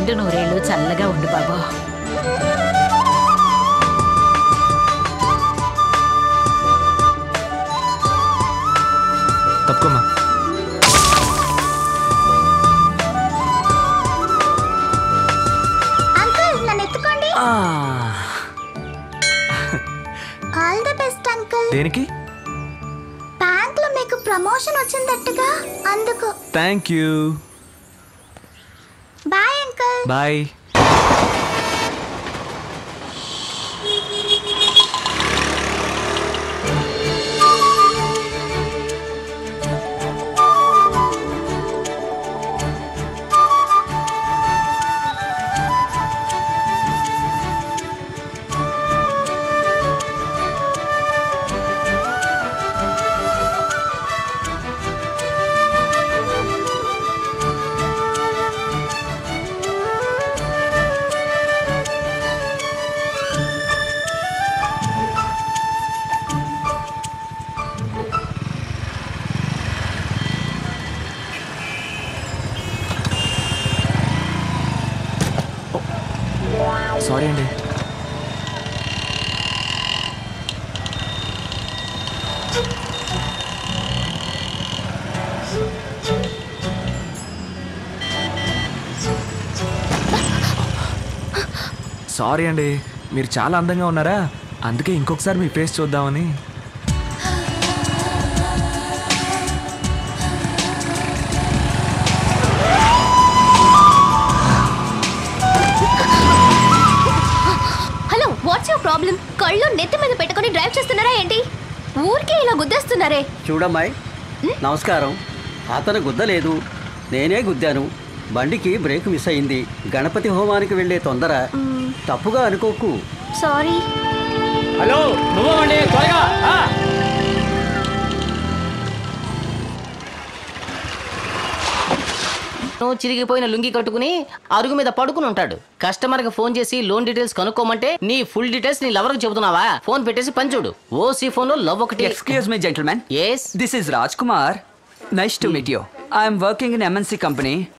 నిండు నూరేళ్ళు చల్లగా ఉండు బాబు తప్పుకోమ్మా అంకుల్ నన్ను ఎత్తుకోండి ఆల్ ది బెస్ట్ అంకుల్ దేనికి బ్యాంక్ లో మీకు ప్రమోషన్ వచ్చిందట్టుగా అందుకు thank you bye uncle bye sorry అండి సారీ అండి మీరు చాలా అందంగా ఉన్నారా అందుకే ఇంకొకసారి మీ ఫేస్ చూద్దామని హలో వాట్స్ యువర్ ప్రాబ్లం కళ్ళు నెత్తి మీద పెట్టుకొని డ్రైవ్ చేస్తున్నారా ఏంటి ఊరికే ఇలా గుద్దేస్తున్నారే చూడమ్మాయి నమస్కారం అతను గుద్దలేదు నేనే గుద్దాను బండికి బ్రేక్ మిస్ అయింది గణపతి హోమానికి వెళ్ళే తొందర తప్పుగా అనుకోకు సారీ హలో నువ్వండి త్వరగా నువ్వు చిరిగిపోయిన లుంగి కట్టుకుని అరుగు మీద పడుకుని ఉంటాడు కస్టమర్ కి ఫోన్ చేసి లోన్ డీటెయిల్స్ కనుక్కోమంటే నీ ఫుల్ డీటెయిల్స్ నీ లవర్ చెబుతున్నావా ఫోన్ పెట్టేసి పంచుడు ఓసీ ఫోన్ లో లవ్ ఒకటి Excuse me, gentlemen. Yes. This is Rajkumar. Nice to meet you. I am working in MNC company.